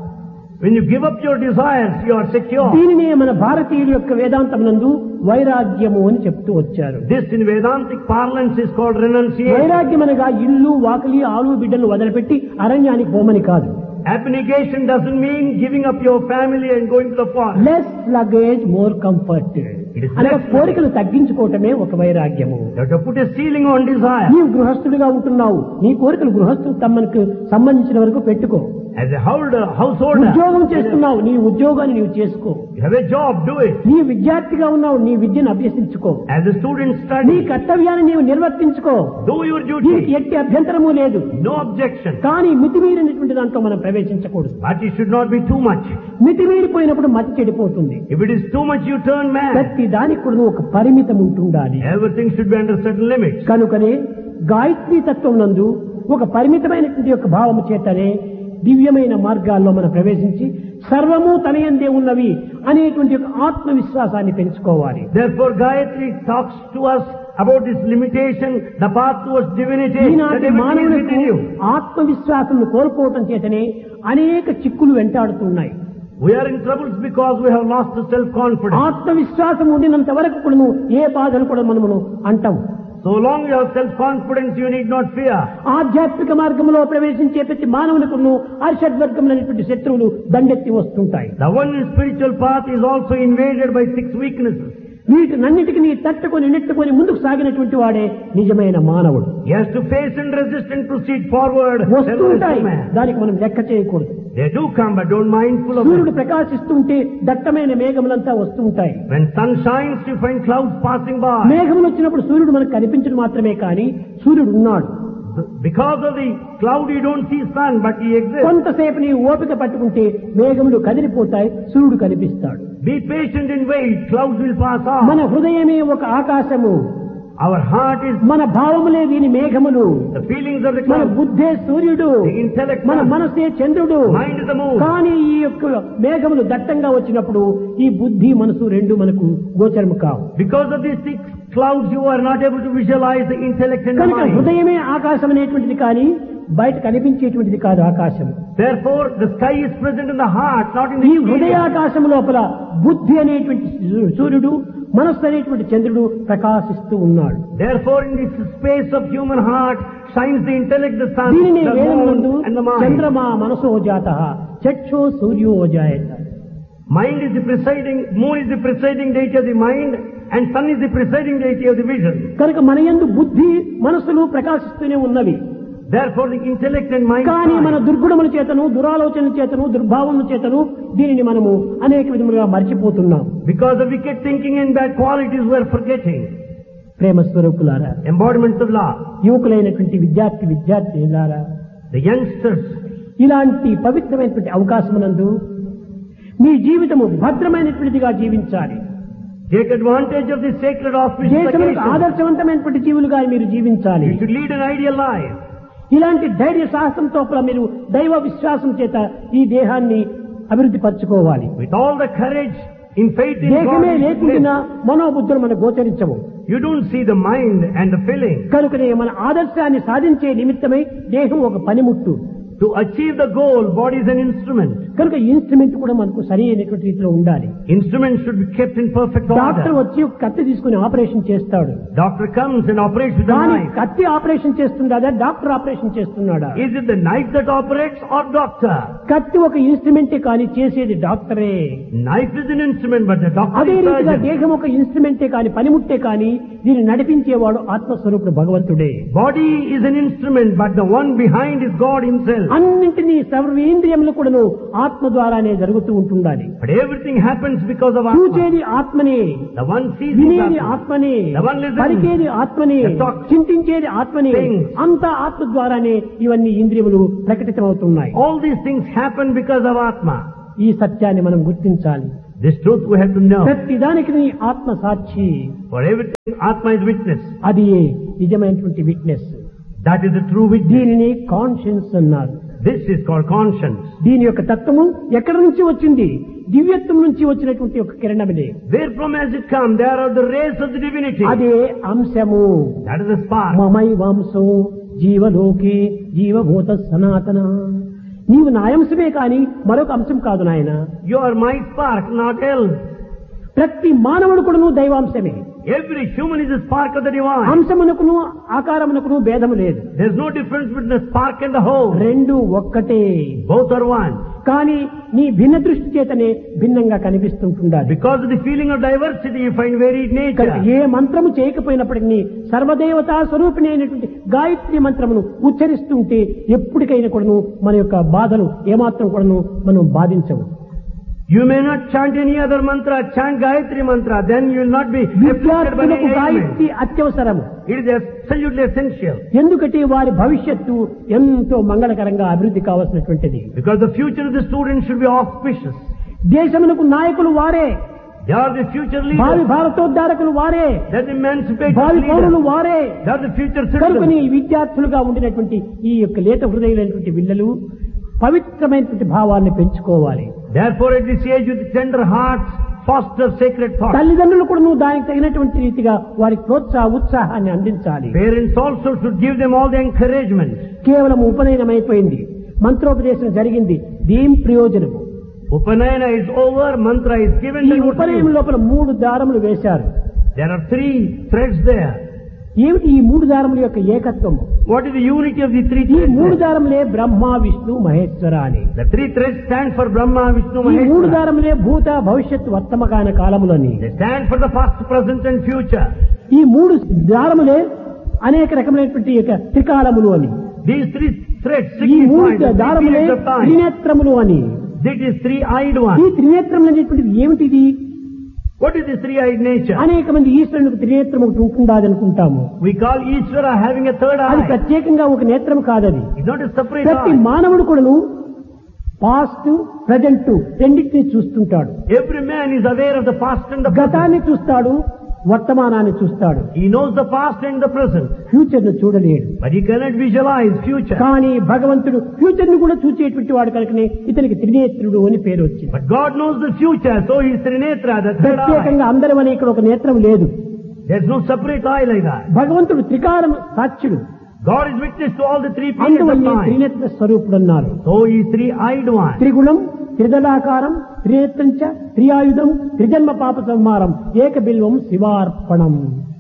When you give up your desires, you are secure. దీనినే మన భారతీయుల యొక్క వేదాంతం నందు వైరాగ్యము అని చెప్తూ వచ్చారు This in Vedantic parlance is called renunciation. వైరాగ్యం అనగా ఇల్లు వాకిలి ఆలు బిడ్డలు వదిలిపెట్టి అరణ్యానికి పోమని కాదు Abnegation doesn't mean giving up your family and going to the forest. Less luggage more comfort It is అనగా less కోరికలు తగ్గించుకోవటమే ఒక వైరాగ్యము You have to put a ceiling on desire. నీవు గృహస్థుడిగా ఉంటున్నావు నీ కోరికలు గృహస్థు తమకు సంబంధించిన వరకు పెట్టుకో As a holder, householder, ఉద్యోగం చేస్తున్నావు నీ ఉద్యోగాన్ని నీవు చేసుకో you have a job, do it. నీ విద్యార్థిగా ఉన్నావు నీ విద్యను అభ్యసించుకో As a student, నీ study. కర్తవ్యాన్ని నీవు నిర్వర్తించుకో Do your దీనికి duty. ఎట్టి అభ్యంతరము లేదు No objection. కానీ మితిమీరినటువంటి దాంట్లో మనం ప్రవేశించకూడదు But it should not be too much. మితిమీరిపోయినప్పుడు మతి చెడిపోతుంది If it is too much, you turn mad. ప్రతి దానికి కూడా ఒక పరిమితం ఉంటుండాలి Everything should be under certain limits. కనుకనే గాయత్రీ తత్వం నందు ఒక పరిమితమైనటువంటి యొక్క భావము చేతనే దివ్యమైన మార్గాల్లో మనం ప్రవేశించి సర్వము తనయందే ఉన్నవి అనేటువంటి ఒక ఆత్మవిశ్వాసాన్ని పెంచుకోవాలి Therefore, Gayatri talks to us about this limitation, the path towards divinity, that ఈనాటి everything is మానవులకు within you. ఆత్మవిశ్వాసం కోల్పోవటం చేతనే అనేక చిక్కులు వెంటాడుతున్నాయి We are in troubles because we have lost the self-confidence. ఆత్మవిశ్వాసం ఉండినంత వరకు కూడా ఏ బాధలు కూడా మనము అంటాం So long you have self-confidence, you need not fear. ఆధ్యాత్మిక మార్గంలో ప్రవేశించే ప్రతి మానవులకు అరిషడ్వర్గములైనటువంటి శత్రువులు దండెత్తి వస్తుంటాయి The one in spiritual path is also invaded by six weaknesses. వీటినన్నిటికీ తట్టుకొని నెట్టుకొని ముందుకు సాగినటువంటి వాడే నిజమైన మానవుడు He has to face and resist and proceed forward. Then there is వస్తుంటాయి no man. దానికి మనం లెక్క చేయకూడదు They do come, but don't mindful of సూర్యుడు them. ప్రకాశిస్తుంటే దట్టమైన మేఘములంతా వస్తుంటాయి When sun shines, you find clouds passing by. మేఘములు వచ్చినప్పుడు సూర్యుడు మనకు కనిపించడం మాత్రమే కానీ సూర్యుడు ఉన్నాడు Because of the cloud, you don't see sun, but he exists. కొంతసేపు నీ ఓపిక పట్టుకుంటే మేఘములు కదిలిపోతాయి సూర్యుడు కనిపిస్తాడు Be patient and wait. Clouds will pass మన off. హృదయమే ఒక ఆకాశము Our heart is మన భావములే దీని మేఘములు the feelings of the మన cloud. బుద్ధే సూర్యుడు The intellect, మన sun. మనసే చంద్రుడు mind is the moon. కానీ ఈ యొక్క మేఘములు దట్టంగా వచ్చినప్పుడు ఈ బుద్ధి మనసు రెండు మనకు గోచరము కావు Because of these six clouds, you are not able to visualize the intellect and the కనుక mind. హృదయమే ఆకాశం అనేటువంటిది కానీ బయట కనిపించేటువంటిది కాదు ఆకాశం Therefore, the sky is present in the heart, not in the ఈ exterior. హృదయాకాశం లోపల బుద్ధి అనేటువంటి సూ- సూర్యుడు మనస్సు అనేటువంటి చంద్రుడు ప్రకాశిస్తూ ఉన్నాడు Therefore, in this space of human heart shines the intellect, the sun, దీనిని the వేదమునందు moon, and the mind. చంద్రమా మనసో జాత చక్షో సూర్యో జాయత Mind is the presiding, moon is the presiding deity of the mind, and sun is the presiding deity of the vision. కనుక మన యందు బుద్ధి మనస్సులు ప్రకాశిస్తూనే ఉన్నవి Therefore, the intellect and mind కానీ మన shine. దుర్గుణముల చేతను దురాలోచనల చేతను దుర్భావముల చేతను దీనిని మనము అనేక విధములుగా మర్చిపోతున్నాం Because of wicked thinking and bad qualities, we are forgetting. ప్రేమ స్వరూపులారా Embodiments of love. యువకులైనటువంటి విద్యార్థి విద్యార్థిలారా The youngsters, ఇలాంటి పవిత్రమైనటువంటి అవకాశమునందు మీ జీవితము భద్రమైనటువంటిదిగా జీవించాలి take advantage of this sacred auspicious దేశములకు occasion. ఆదర్శవంతమైనటువంటి జీవులుగా మీరు జీవించాలి You should lead an ideal life. ఇలాంటి ధైర్య సాహసంతో కూడా మీరు దైవ విశ్వాసం చేత ఈ దేహాన్ని అభివృద్ధి పరచుకోవాలి With all the courage in faith in God, దేహమే you should లేకుండా live. మనోబుద్ధులు మనకు గోచరించవు You don't see the mind and the feeling. కనుకనే మన ఆదర్శాన్ని సాధించే నిమిత్తమై దేహం ఒక పనిముట్టు To achieve the goal, body is an instrument. కనుక ఇన్స్ట్రుమెంట్ కూడా మనకు సరి అయినటువంటి రీతిలో ఉండాలి Instruments should be kept in perfect doctor order. వచ్చి ఒక కత్తి తీసుకుని ఆపరేషన్ చేస్తాడు Doctor comes and operates with the కానీ knife. కత్తి ఆపరేషన్ చేస్తుందా డాక్టర్ ఆపరేషన్ చేస్తున్నాడా Is it the knife that operates or doctor? కత్తి ఒక ఇన్స్ట్రుమెంటే కానీ చేసేది డాక్టరే Knife is an instrument, but the doctor అదే is రీతిగా surgeon. దేహం ఒక ఇన్స్ట్రుమెంటే కానీ పనిముట్టే కానీ దీన్ని నడిపించేవాడు ఆత్మస్వరూపుడు భగవంతుడే Body is an instrument, but the one behind is God himself. అన్నింటినీ సర్వేంద్రియములు కూడాను ఆత్మ ద్వారానే జరుగుతూ ఉంటుండాలి But everything happens because of Atma. చూచేది ఆత్మనే The one sees is వినేది Atma. ఆత్మనే The one listens. పలికేది ఆత్మనే The talk. చింతించేది ఆత్మనే Things. అంతా ఆత్మ ద్వారానే ఇవన్నీ ఇంద్రియములు ప్రకటితమవుతున్నాయి All these things happen because of Atma. ఈ సత్యాన్ని మనం గుర్తించాలి This truth we have to know. ప్రతి దానికి నీ ఆత్మ సాక్షి For everything, Atma is witness. అది నిజమైనటువంటి witness That is the true witness. దీనిని కాన్షియన్స్ అన్నారు This is called conscience. దీని యొక్క తత్వము ఎక్కడి నుంచి వచ్చింది దివ్యత్వం నుంచి వచ్చినటువంటి ఒక కిరణమిదే Where from has it come? There are the rays of the divinity. అదే అంశము That is the spark. మమై వంశో జీవలోకే జీవభూత సనాతన నీవు నా అంశమే కాని మరొక అంశం కాదు నాయన You are my spark, not else. ప్రతి మానవుడు కూడాను దైవాంశమే Every human is a spark of the divine. అంశమునకును ఆకారమునకును భేదము లేదు There's no difference between the spark and the whole. రెండు ఒక్కటే Both are one. కానీ నీ భిన్న దృష్టి చేతనే భిన్నంగా కనిపిస్తుంటుండాలి Because of the feeling of diversity, you find varied కనుక nature. ఏ మంత్రము చేయకపోయినప్పటికీ సర్వదేవతా స్వరూపిణి అయినటువంటి గాయత్రి మంత్రమును ఉచ్చరిస్తుంటే ఎప్పటికైనా కూడాను మన యొక్క బాధలు ఏమాత్రం కూడాను మనం బాధించవు You may not chant any other mantra, chant Gayatri mantra, then you will not be afflicted by విద్యార్థులకు any ailment. Gayatri అత్యవసరము It is absolutely essential. ఎందుకంటే వారి భవిష్యత్తు ఎంతో మంగళకరంగా అభివృద్ధి కావాల్సినటువంటిది Because the future of the student should be auspicious. దేశమునకు నాయకులు వారే They are the future భావి leaders. భారతోద్ధారకులు వారే They are the emancipated భావి పౌరులు leaders. వారే They are the future కనుకని citizens. విద్యార్థులుగా ఉండినటువంటి ఈ యొక్క లేత హృదయులైనటువంటి పిల్లలు పవిత్రమైనటువంటి భావాన్ని పెంచుకోవాలి Therefore, at this age, with tender hearts, foster sacred thoughts. తల్లిదండ్రులు కూడా నువ్వు దానికి తగినటువంటి రీతిగా వారికి ప్రోత్సాహ ఉత్సాహాన్ని అందించాలి Parents also should give them all the encouragement. కేవలం ఉపనయనం అయిపోయింది మంత్రోపదేశం జరిగింది దీం ప్రయోజనము Upanayana is over, mantra is given. ఈ then what's ఉపనయనం new? లోపల మూడు దారములు వేశారు There are three threads there. ఏమిటి ఈ మూడు దారముల యొక్క ఏకత్వం What is the unity of the three ఈ మూడు threads? దారములే బ్రహ్మ విష్ణు మహేశ్వర అని The three threads stand for Brahma, Vishnu, ఈ మూడు Maheshwara. దారములే భూత భవిష్యత్ వర్తమకాన కాలములని They stand for the past, present and future. ఈ మూడు దారములే అనేక రకమైనటువంటి యొక్క త్రికాలములు అని These three threads ఈ మూడు signify the three దారములే periods of time. త్రినేత్రములు అని That is three-eyed ఈ one. త్రినేత్రములు అనేటువంటిది ఏమిటిది What is this three-eyed nature? అనేక మంది ఈశ్వరునికి త్రినేత్రం ఒకటి ఉంటుందాది అనుకుంటాము We call Ishvara having a third అది eye. ప్రత్యేకంగా ఒక నేత్రం కాదది It's not a separate ప్రతి eye. మానవుడు కూడాను పాస్ట్ ప్రజెంట్ రెండింటిని చూస్తుంటాడు Every man is aware of the past and the present. గతాన్ని చూస్తాడు వర్తమానాన్ని చూస్తాడు He knows the past and the present. Future ను చూడలేడు But he cannot visualize future. కానీ భగవంతుడు ఫ్యూచర్ ను కూడా చూసేటువంటి వాడు కనుకనే ఇతనికి త్రినేత్రుడు అని పేరు వచ్చింది But God knows the future, so he is Trinetra, the third eye. ప్రత్యేకంగా అందరం ఇక్కడ ఒక నేత్రం లేదు There's no separate eye like that. భగవంతుడు త్రికాలం సాక్షుడు God is witness to all the three periods of అందువల్ల time. త్రినేత్ర స్వరూపుడు అన్నారు So he is three-eyed one. త్రిగుణం త్రిదళాకారం త్రినేత్రంచ త్రియాయుధం త్రిజన్మ పాప సంహారం ఏక బిల్వం శివార్పణం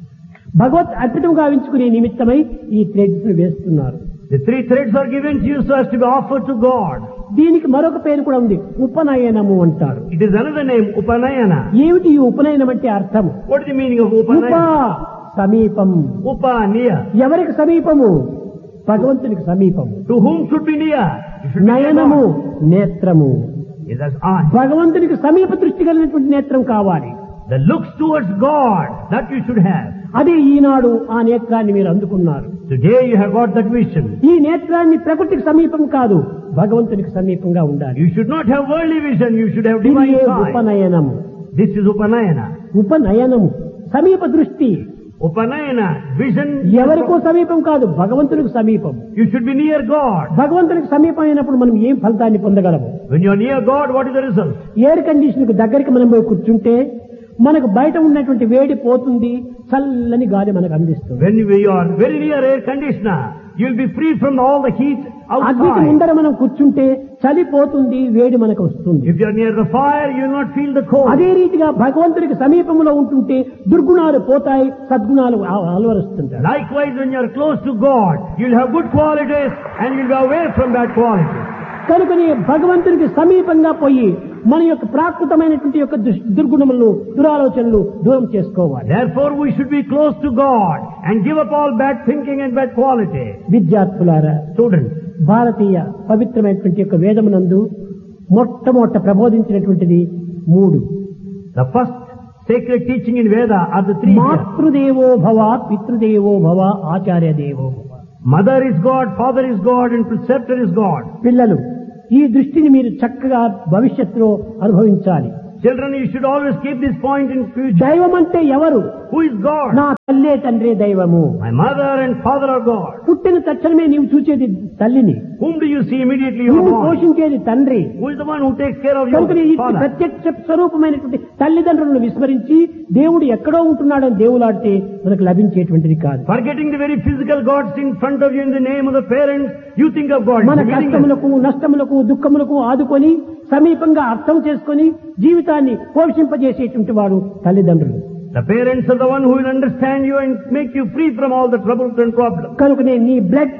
భగవత్ అర్పితం గావించుకునే నిమిత్తమై ఈ థ్రెడ్స్ ను వేస్తున్నారు The three threads are given to you so as to be offered to God. దీనికి మరొక పేరు కూడా ఉంది ఉపనయనము అంటారు It is another name, Upanayana. ఏమిటి ఈ ఉపనయనం అంటే అర్థం What is the meaning of ఉప Upanayana? సమీపం Upa, near. ఎవరికి సమీపము భగవంతునికి సమీపము To whom should be near? You should be near నయనము God. నేత్రము Yes, that's eye. భగవంతునికి సమీప దృష్టి కలిగినటువంటి నేత్రం కావాలి The looks towards God, that you should have. అదే ఈనాడు ఆ నేత్రాన్ని మీరు అందుకున్నారు Today you have got that vision. ఈ నేత్రాన్ని ప్రకృతికి సమీపం కాదు భగవంతునికి సమీపంగా ఉండాలి You should not have worldly vision, you should have ఇది divine A sight. ఉపనయనము This is Upanayana. ఉపనయనము సమీప దృష్టి Upanayana, vision. ఎవరికో సమీపం కాదు భగవంతునికి సమీపం You should be near God. భగవంతునికి సమీపం అయినప్పుడు మనం ఏం ఫలితాన్ని పొందగలము When you are near God, what is the result? Air condition కు దగ్గరికి మనం పోయి కూర్చుంటే మనకు బయట ఉన్నటువంటి వేడి పోతుంది చల్లని గాలి మనకు అందిస్తుంది When you you are very near air conditioner, you will be free from all the heat అగ్నికి outside. ముందర మనం కూర్చుంటే చలి పోతుంది వేడి మనకు వస్తుంది If you are near the fire, you will not feel the cold. అదే రీతిగా భగవంతునికి సమీపంలో ఉంటుంటే దుర్గుణాలు పోతాయి సద్గుణాలు ఆ- అలవరుస్తుంటాయి Likewise, when you are close to God, you will have good qualities and you will be away from bad qualities. కనుకని భగవంతునికి సమీపంగా పోయి మన యొక్క ప్రాకృతమైనటువంటి యొక్క దుష్- దుర్గుణములను దురాలోచనలు దూరం చేసుకోవాలి Therefore, we should be close to God and give up all bad thinking and bad quality. విద్యార్థులారా Students, భారతీయ పవిత్రమైనటువంటి యొక్క వేదమునందు మొట్టమొదట ప్రబోధించినటువంటిది మూడు the first sacred teaching in Veda are the three. here. మాతృదేవో భవ పితృదేవో భవ ఆచార్య దేవో భవ Mother is God, father is God, and preceptor is God. పిల్లలు ఈ దృష్టిని మీరు చక్కగా భవిష్యత్తులో అనుభవించాలి Children, you should always keep this point in future. దైవం అంటే ఎవరు Who is God? నా తల్లే తండ్రే దైవము My mother and father are God. పుట్టిన తక్షణమే నీవు చూచేది తల్లిని Whom do you see immediately you are నిన్ను born? పోషించేది తండ్రి Who is the one who takes care of కనుక ఈ your father? ప్రత్యక్ష స్వరూపమైనటువంటి తల్లిదండ్రులను విస్మరించి దేవుడు ఎక్కడో ఉంటున్నాడని దేవులాడితే మనకు లభించేటువంటిది కాదు Forgetting the very physical gods in front of you in the name of the parents, you think of God. మన It's meaningless. కష్టములకు నష్టములకు దుఃఖములకు ఆదుకొని సమీపంగా అర్థం చేసుకొని జీవితాన్ని పోషింపజేసేటువంటి వాడు తల్లిదండ్రులు The parents are the one who will understand you and make you free from all the troubles and problems. కనుకనే నీ బ్లడ్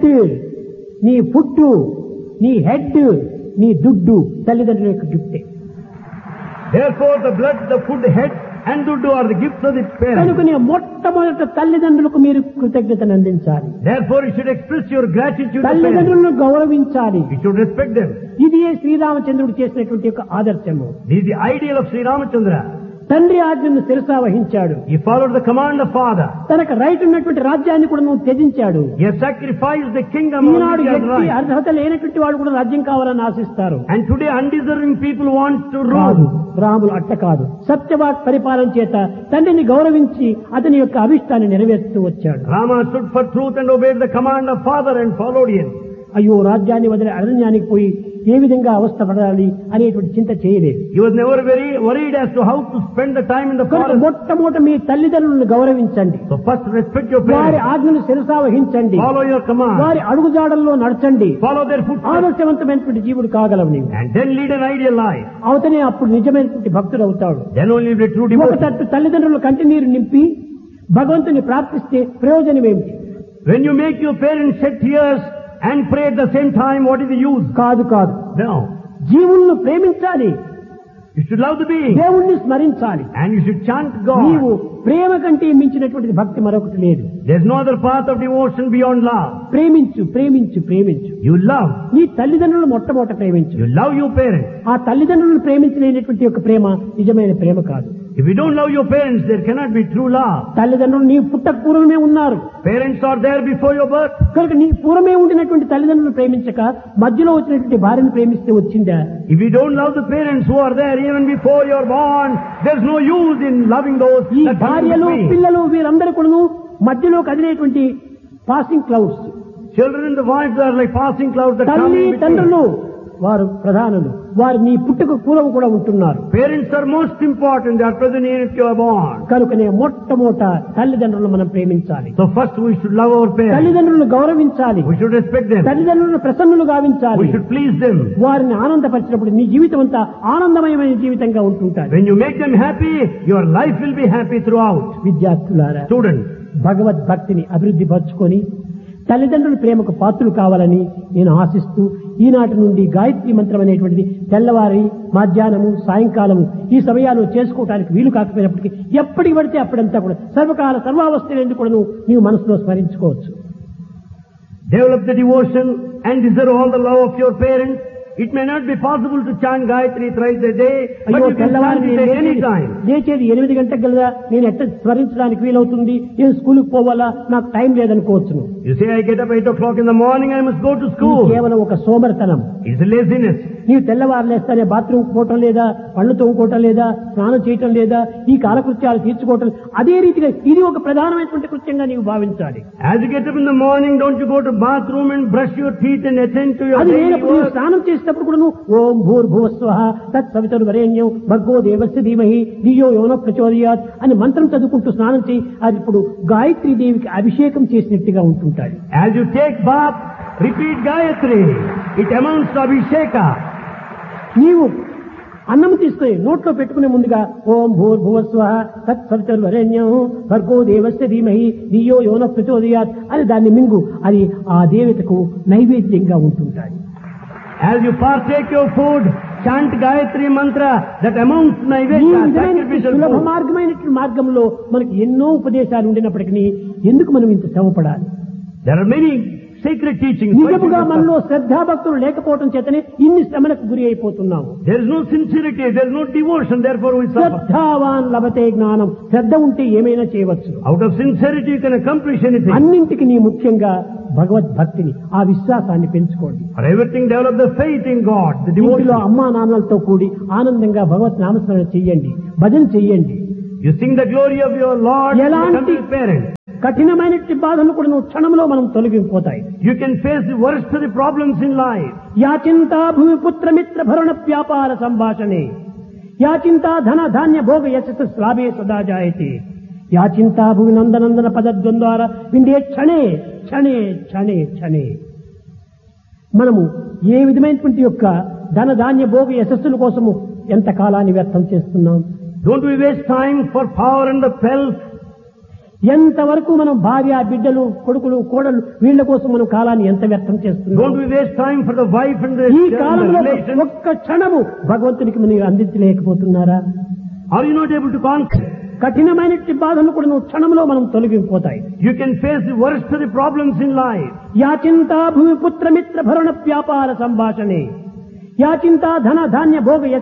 నీ ఫుడ్ నీ హెడ్ నీ దుడ్డు తల్లిదండ్రుల యొక్క గిఫ్టే Therefore, the blood, the food, head, and dudu are the gifts of the parents. కనుకనే మొట్టమొదట తల్లిదండ్రులకు మీరు కృతజ్ఞతను అందించాలి Therefore, you should express your gratitude to parents. తల్లిదండ్రులను గౌరవించాలి You should respect them. ఇది శ్రీరామచంద్రుడు చేసినటువంటి యొక్క ఆదర్శము This is the ideal of Sri Ramachandra. తండ్రి ఆజ్ఞను శిరసా వహించాడు He followed the command of father. తనకు రైట్ ఉన్నటువంటి రాజ్యాన్ని కూడా నువ్వు త్యజించాడు He has sacrificed the kingdom on Eenadu which he has వ్యక్తి right. అర్హత లేనటువంటి వాడు కూడా రాజ్యం కావాలని ఆశిస్తారు And today undeserving people want to కాదు rule. రాములు అట్ట కాదు సత్యవాక్ పరిపాలన చేత తండ్రిని గౌరవించి అతని యొక్క అభిష్టాన్ని నెరవేరుస్తూ వచ్చాడు Rama stood for truth and obeyed the command of father and followed him. అయ్యో రాజ్యాన్ని వదిలి అరణ్యానికి పోయి ఏ విధంగా అవస్థ పడాలి అనేటువంటి చింత చేయలేదు He was never very worried as to how to spend the time in the కనుక forest. మొట్టమొదట మీ తల్లిదండ్రులను గౌరవించండి So first respect your వారి parents. ఆజ్ఞను శిరసా వహించండి Follow your command. వారి అడుగుజాడల్లో నడచండి Follow their footsteps. ఆదర్శవంతమైనటువంటి జీవుడు కాగలవు నీవు And then lead an ideal life. అవతనే అప్పుడు నిజమైనటువంటి భక్తుడు అవుతాడు Then only will be true ఒక devotee. తట్టు తల్లిదండ్రుల కంటి నీరు నింపి భగవంతుని ప్రార్థిస్తే ప్రయోజనం ఏమిటి When you make your parents shed tears and pray at the same time, what is the use? కాదు కాదు No. జీవులను ప్రేమించాలి You should love the being దేవుణ్ణి స్మరించాలి and you should chant నీవు God. ప్రేమ కంటే మించినటువంటిది భక్తి మరొకటి లేదు There's no other path of devotion beyond love. ప్రేమించు ప్రేమించు ప్రేమించు You love. నీ తల్లిదండ్రులను మొట్టమొదట ప్రేమించు You love your parents. ఆ తల్లిదండ్రులను ప్రేమించలేనటువంటి యొక్క ప్రేమ నిజమైన ప్రేమ కాదు If you don't love your parents, there cannot be true love. తల్లిదండ్రులు నీ పుట్టక పూర్వమే ఉన్నారు Parents are there before your birth. కనుక నీ పూర్వమే ఉండినటువంటి తల్లిదండ్రులను ప్రేమించక మధ్యలో వచ్చినటువంటి భార్యను ప్రేమిస్తే వచ్చిందా If you don't love the parents who are there even before you're born, there's no use in loving those ఈ that come in భార్యలు between. పిల్లలు వీరందరూ కూడాను మధ్యలో కదిలేటువంటి passing clouds Children and the wives are like passing clouds that come తల్లి in between. తండ్రులు వారు ప్రధానులు వారు నీ పుట్టుక పూర్వం కూడా ఉంటున్నారు Parents are most important. They are present even if you are born. కనుకనే మొట్టమొదట తల్లిదండ్రులను మనం ప్రేమించాలి So first we should love our parents. తల్లిదండ్రులను గౌరవించాలి We should respect them. తల్లిదండ్రులను ప్రసన్నులు గావించాలి We should please them. వారిని ఆనందపరిచినప్పుడు నీ జీవితం అంతా ఆనందమయమైన జీవితంగా ఉంటుంటారు When you make them happy, your life will be happy throughout. విద్యార్థులారా Students, భగవద్భక్తిని అభివృద్ధి పరుచుకొని తల్లిదండ్రుల ప్రేమకు పాత్రులు కావాలని నేను ఆశిస్తూ ఈనాటి నుండి గాయత్రి మంత్రం అనేటువంటిది తెల్లవారి మధ్యాహ్నము సాయంకాలము ఈ సమయాలు చేసుకోవడానికి వీలు కాకపోయినప్పటికీ ఎప్పటికి పడితే అప్పుడంతా కూడా సర్వకాల సర్వావస్థలందు కూడా నీవు మనసులో స్మరించుకోవచ్చు develop the devotion and deserve all the love of your parents. It may not be possible to chant Gayatri thrice a day, but అయ్యో you can తెల్లవారి chant it నేను at any లేచేది- time. లేచేది ఎనిమిది గంటలకు కదా నేను ఎట్ట స్మరించడానికి వీలవుతుంది నేను స్కూల్కి పోవాలా నాకు టైం లేదనుకోవచ్చును You say, I get up 8 o'clock in the morning, I must go to ఇది school. కేవలం ఒక సోమరతనం It's a laziness. నీవు తెల్లవారు లేస్తానే బాత్రూమ్ పోవటం లేదా పళ్ళు తోముకోవటం లేదా స్నానం చేయటం లేదా ఈ కాలకృత్యాలు తీర్చుకోవటం అదే రీతిగా ఇది ఒక ప్రధానమైనటువంటి కృత్యంగా నీవు భావించాలి As you get up in the morning, don't you go to bathroom and brush your teeth and attend to your అది daily లేనప్పుడు నువ్వు work. స్నానం చేసేటప్పుడు కూడా నువ్వు ఓం భూర్భువస్వ తత్ సవితరు వరేణ్యం భర్గో దేవస్య ధీమహి ధియో యోన ప్రచోదయాత్ అని మంత్రం చదువుకుంటూ స్నానం చేయి అది ఇప్పుడు గాయత్రీ దేవికి అభిషేకం చేసినట్టుగా ఉంటుంటాడు As you take bath, repeat Gayatri. It amounts to Abhisheka. నీవు అన్నం తీసుకొని నోట్లో పెట్టుకునే ముందుగా ఓం భూర్భువస్వ తత్ సవితర్ వరేణ్యం భర్గో దేవస్య ధీమహి ధియో యోన ప్రచోదయాత్ అని దాన్ని మింగు అది ఆ దేవతకు నైవేద్యంగా ఉంటుంటాయి As you partake your food, chant Gayatri mantra that amounts to ఈ Naivedya, విధమైన sacrificial సులభ food. మార్గమైనటువంటి మార్గంలో మనకి ఎన్నో ఉపదేశాలు ఉండినప్పటికీ ఎందుకు మనం ఇంత శ్రమపడాలి There are many sacred teachings. Why should నిజముగా we మనలో suffer? శ్రద్ధాభక్తులు లేకపోవటం చేతనే ఇన్ని శ్రమలకు గురి అయిపోతున్నాము There is no sincerity, there is no devotion, therefore we suffer. శ్రద్ధావాన్ లభతే జ్ఞానం శ్రద్ధ ఉంటే ఏమైనా చేయవచ్చు Out of sincerity you can accomplish anything. అన్నింటికి నీ ముఖ్యంగా భగవద్భక్తిని ఆ విశ్వాసాన్ని పెంచుకోండి For everything develop the faith in God, the ఇంటిలో devotion. అమ్మా నాన్నలతో కూడి ఆనందంగా భగవత్ నామస్మరణ చెయ్యండి భజన చెయ్యండి You sing the glory of your Lord in the ఎలాంటి company of parents. కఠినమైనటువంటి బాధలు కూడా నువ్వు క్షణంలో మనం తొలగిపోతాయి You can face the worst of the problems in life. యాచింతా భూమి పుత్ర మిత్ర భరణ వ్యాపార సంభాషణే యాచింతా ధన ధాన్య భోగ యశస్ శ్లాభే సదా జాయతే యాచింతా భూమి నందనందన పదద్వంద్వార విండే క్షణే క్షణే క్షణే క్షణే మనము ఏ విధమైనటువంటి యొక్క ధన ధాన్య భోగ యశస్సుల కోసము ఎంత కాలాన్ని వ్యర్థం చేస్తున్నాం Don't we waste time for power and the pelf. ఎంతవరకు మనం భార్య బిడ్డలు కొడుకులు కోడలు వీళ్ళ కోసం మనం కాలాన్ని ఎంత వ్యర్థం చేస్తున్నాం Don't we waste time for the wife and the, ఈ and the కాలంలో relations. ఒక్క క్షణము భగవంతునికి మీరు అందించలేకపోతున్నారా Are you not able to conquer? కఠినమైనటువంటి బాధలు కూడా నువ్వు క్షణంలో మనం తొలగిపోతాయి You can face the worst of the problems in life. యాచింతా భూమి పుత్ర మిత్ర భరణ వ్యాపార సంభాషణే యాచింతా ధన ధాన్య భోగ